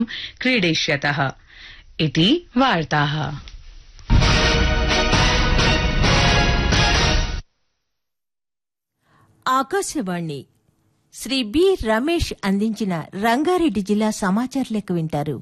क्रीडिष्यतः इति वार्ताः ఆకాశవాణి శ్రీ బి రమేష్ అందించిన రంగారెడ్డి జిల్లా సమాచార లెక్క వింటారు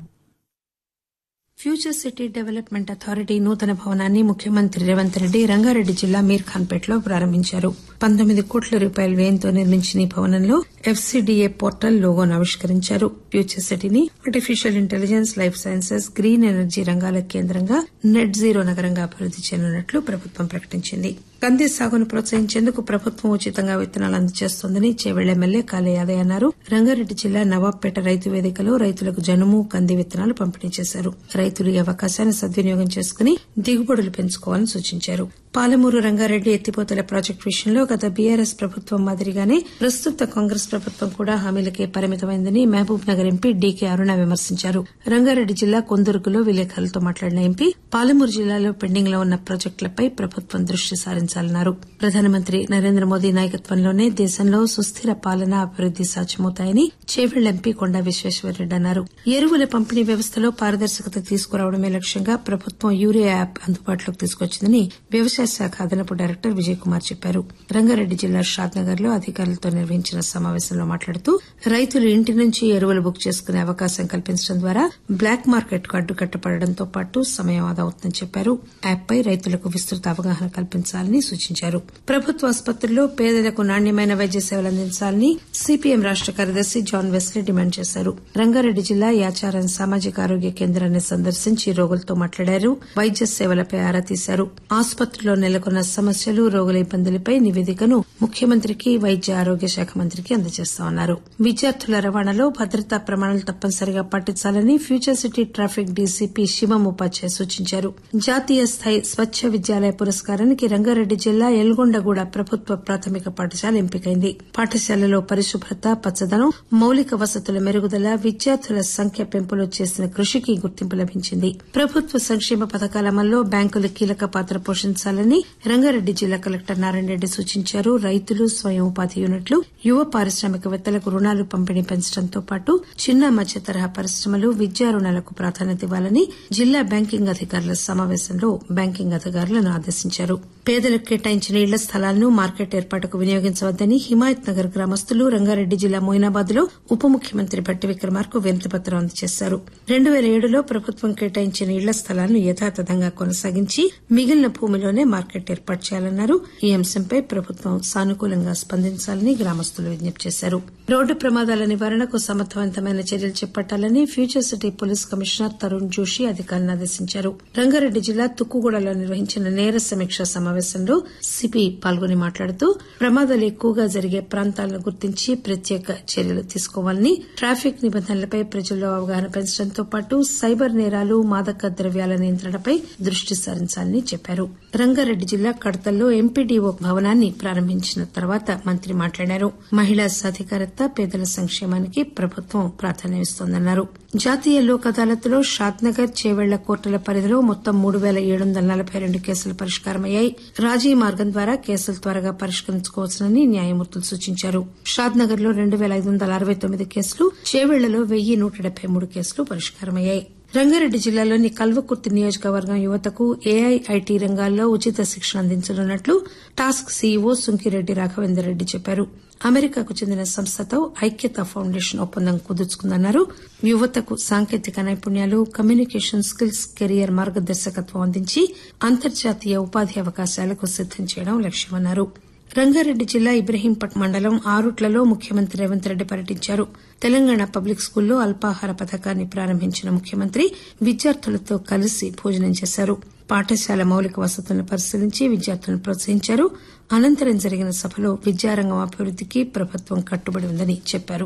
ఫ్యూచర్ సిటీ డెవలప్మెంట్ అథారిటీ నూతన భవనాన్ని ముఖ్యమంత్రి రేవంత్ రెడ్డి రంగారెడ్డి జిల్లా మీర్ఖాన్పేటలో ప్రారంభించారు పంతొమ్మిది కోట్ల రూపాయల వ్యయంతో నిర్మించిన ఈ భవనంలో ఎఫ్సీడీఏ పోర్టల్ లోగోను ఆవిష్కరించారు ఫ్యూచర్ సిటీని artificial intelligence life sciences green energy రంగాల కేంద్రంగా నెట్ జీరో నగరంగా అభివృద్ది చేయనున్నట్లు ప్రభుత్వం ప్రకటించింది కంది సాగును ప్రోత్సహించేందుకు ప్రభుత్వం ఉచితంగా విత్తనాలు అందజేస్తోందని చేవెళ్ల ఎమ్మెల్యే కాలే యాదయ్య అన్నారు రంగారెడ్డి జిల్లా నవాబ్పేట రైతు వేదికలో రైతులకు జనుము కంది విత్తనాలు పంపిణీ చేశారు రైతులు ఈ అవకాశాన్ని సద్వినియోగం చేసుకుని దిగుబడులు పెంచుకోవాలని సూచించారు పాలమూరు రంగారెడ్డి ఎత్తిపోతల ప్రాజెక్టు విషయంలో గత బీఆర్ఎస్ ప్రభుత్వం మాదిరిగానే ప్రస్తుత కాంగ్రెస్ ప్రభుత్వం కూడా హామీలకే పరిమితమైందని మహబూబ్ నగర్ ఎంపీ డీకే అరుణ విమర్శించారు రంగారెడ్డి జిల్లా కొందుర్గులో విలేకరులతో మాట్లాడిన ఎంపీ పాలమూరు జిల్లాలో పెండింగ్ లో ఉన్న ప్రాజెక్టులపై ప్రభుత్వం దృష్టి సారించాలన్నారు ప్రధానమంత్రి నరేంద్ర మోదీ నాయకత్వంలోనే దేశంలో సుస్థిర పాలన అభివృద్ది సాధ్యమవుతాయని చేవెళ్ల ఎంపీ కొండా విశ్వేశ్వరరెడ్డి అన్నారు ఎరువుల పంపిణీ వ్యవస్థలో పారదర్శకత తీసుకురావడమే లక్ష్యంగా ప్రభుత్వం యూరియా యాప్ అందుబాటులోకి తీసుకొచ్చిందని వ్యవసాయ శాఖ అదనపు డైరెక్టర్ విజయ్ కుమార్ చెప్పారు రంగారెడ్డి జిల్లా షాద్నగర్ లో అధికారులతో నిర్వహించిన సమావేశంలో మాట్లాడుతూ రైతులు ఇంటి నుంచి ఎరువులు బుక్ చేసుకునే అవకాశం కల్పించడం ద్వారా బ్లాక్ మార్కెట్ కు అడ్డుకట్టపడడంతో పాటు సమయం ఆదా అవుతుందని చెప్పారు యాప్ పై రైతులకు విస్తృత అవగాహన కల్పించాలని సూచించారు ప్రభుత్వ ఆసుపత్రుల్లో పేదలకు నాణ్యమైన వైద్య సేవలు అందించాలని సిపిఎం రాష్ట కార్యదర్శి జాన్ వెస్లీ డిమాండ్ చేశారు రంగారెడ్డి జిల్లా యాచారం సామాజిక ఆరోగ్య కేంద్రాన్ని సందర్శించి రోగులతో మాట్లాడారు వైద్య సేవలపై ఆరా తీశారు ఆసుపత్రిలో నెలకొన్న సమస్యలు రోగుల ఇబ్బందులపై నివేదికను ముఖ్యమంత్రికి వైద్య ఆరోగ్య శాఖ మంత్రికి అందజేస్తామన్నారు విద్యార్థుల రవాణాలో భద్రతా ప్రమాణాలు తప్పనిసరిగా పాటించాలని future city traffic DCP Shivam Upadhyay సూచించారు జాతీయ స్థాయి స్వచ్ఛ విద్యాలయ పురస్కారానికి రంగారెడ్డి జిల్లా ఎల్గొండగూడ ప్రభుత్వ ప్రాథమిక పాఠశాల ఎంపికైంది పాఠశాలలో పరిశుభ్రత పచ్చదనం మౌలిక వసతుల మెరుగుదల విద్యార్థుల సంఖ్య పెంపులో చేసిన కృషికి గుర్తింపు లభించింది ప్రభుత్వ సంక్షేమ పథకాల అమల్లో బ్యాంకులు కీలక పాత్ర పోషించాలని రంగారెడ్డి జిల్లా కలెక్టర్ నారాయణ రెడ్డి సూచించారు రైతులు స్వయం ఉపాధి యూనిట్లు యువ పారిశ్రామికవేత్తలకు రుణాలు పంపిణీ పెంచడంతో పాటు చిన్న మధ్య తరహా పరిశ్రమలు విద్యా రుణాలకు ప్రాధాన్యత ఇవ్వాలని జిల్లా బ్యాంకింగ్ అధికారుల సమావేశంలో బ్యాంకింగ్ అధికారులను ఆదేశించారు పేదలకు కేటాయించిన ఇళ్ల స్థలాలను మార్కెట్ ఏర్పాటుకు వినియోగించవద్దని హిమాయత్ నగర్ గ్రామస్తులు రంగారెడ్డి జిల్లా మొయినాబాద్ లో ఉప ముఖ్యమంత్రి భట్టి విక్రమార్కు వినతి పత్రం అందజేశారు రెండు పేల ఏడులో ప్రభుత్వం కేటాయించిన ఇళ్ల స్థలాలను యథాతథంగా కొనసాగించి మిగిలిన భూమిలోనే మార్కెట్ ఏర్పాటు చేయాలన్నారు ఈ అంశంపై ప్రభుత్వం సానుకూలంగా స్పందించాలని గ్రామస్తులు విజ్ఞప్తి చేశారు రోడ్డు ప్రమాదాల నివారణకు సమర్థవంతమైన చర్యలు చేపట్టాలని future city police commissioner Tarun Joshi అధికారులను ఆదేశించారు రంగారెడ్డి జిల్లా తుక్కుగూడలో నిర్వహించిన నేర సమీక్ష సమావేశంలో సిపి పాల్గొని మాట్లాడుతూ ప్రమాదాలు ఎక్కువగా జరిగే ప్రాంతాలను గుర్తించి ప్రత్యేక చర్యలు తీసుకోవాలని ట్రాఫిక్ నిబంధనలపై ప్రజల్లో అవగాహన పెంచడంతో పాటు సైబర్ నేరాలు మాదక ద్రవ్యాల నియంత్రణపై దృష్టి సారించాలని చెప్పారు రంగారెడ్డి జిల్లా కడతల్లో ఎంపీడీఓ భవనాన్ని ప్రారంభించిన తర్వాత మంత్రి మాట్లాడారు మహిళా సాధికారత పేదల సంక్షేమానికి ప్రభుత్వం ప్రాధాన్యమిస్తోందన్నారు జాతీయ లోక్ అదాలత్లో షాద్నగర్ చేవెళ్ల కోర్టుల పరిధిలో మొత్తం మూడు పేల ఏడు వందల నలబై రెండు కేసులు పరిష్కారమయ్యాయి రాజీ మార్గం ద్వారా కేసులు త్వరగా పరిష్కరించుకోవచ్చునని న్యాయమూర్తులు సూచించారు షాద్నగర్ లో రెండు పేల ఐదు వందల అరవై తొమ్మిది కేసులు చేవెళ్లలో వెయ్యి నూట డెబ్బై మూడు కేసులు పరిష్కారమయ్యాయి రంగారెడ్డి జిల్లాలోని కల్వకుర్తి నియోజకవర్గం యువతకు ఏఐఐటీ రంగాల్లో ఉచిత శిక్షణ అందించనున్నట్లు టాస్క్ సీఈఓ సుంకిరెడ్డి రాఘవేందర్ రెడ్డి చెప్పారు అమెరికాకు చెందిన సంస్థతో ఐక్యత ఫౌండేషన్ ఒప్పందం కుదుర్చుకుందన్నారు యువతకు సాంకేతిక నైపుణ్యాలు కమ్యూనికేషన్ స్కిల్స్ కెరియర్ మార్గదర్శకత్వం అందించి అంతర్జాతీయ ఉపాధి అవకాశాలకు సిద్దం చేయడం లక్ష్యమన్నారు రంగారెడ్డి జిల్లా ఇబ్రహీంపట్ మండలం ఆరుట్లలో ముఖ్యమంత్రి రేవంత్ రెడ్డి పర్యటించారు తెలంగాణ పబ్లిక్ స్కూల్లో అల్పాహార పథకాన్ని ప్రారంభించిన ముఖ్యమంత్రి విద్యార్థులతో కలిసి భోజనం చేశారు పాఠశాల మౌలిక వసతులను పరిశీలించి విద్యార్థులను ప్రోత్సహించారు అనంతరం జరిగిన సభలో విద్యారంగం అభివృద్దికి ప్రభుత్వం కట్టుబడి ఉందని చెప్పారు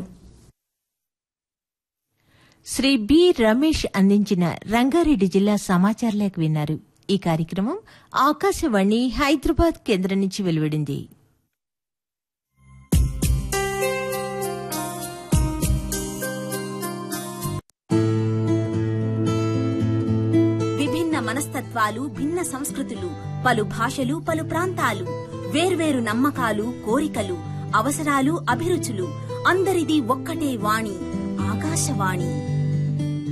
శ్రీ బి రమేష్ అందించిన రంగారెడ్డి జిల్లా సమాచార లేఖ విన్నారు ఈ కార్యక్రమం ఆకాశవాణి హైదరాబాద్ కేంద్రం నుంచి వెలువడింది విభిన్న మనస్తత్వాలు భిన్న సంస్కృతులు పలు భాషలు పలు ప్రాంతాలు వేర్వేరు నమ్మకాలు కోరికలు అవసరాలు అభిరుచులు అందరిది ఒక్కటే వాణి ఆకాశవాణి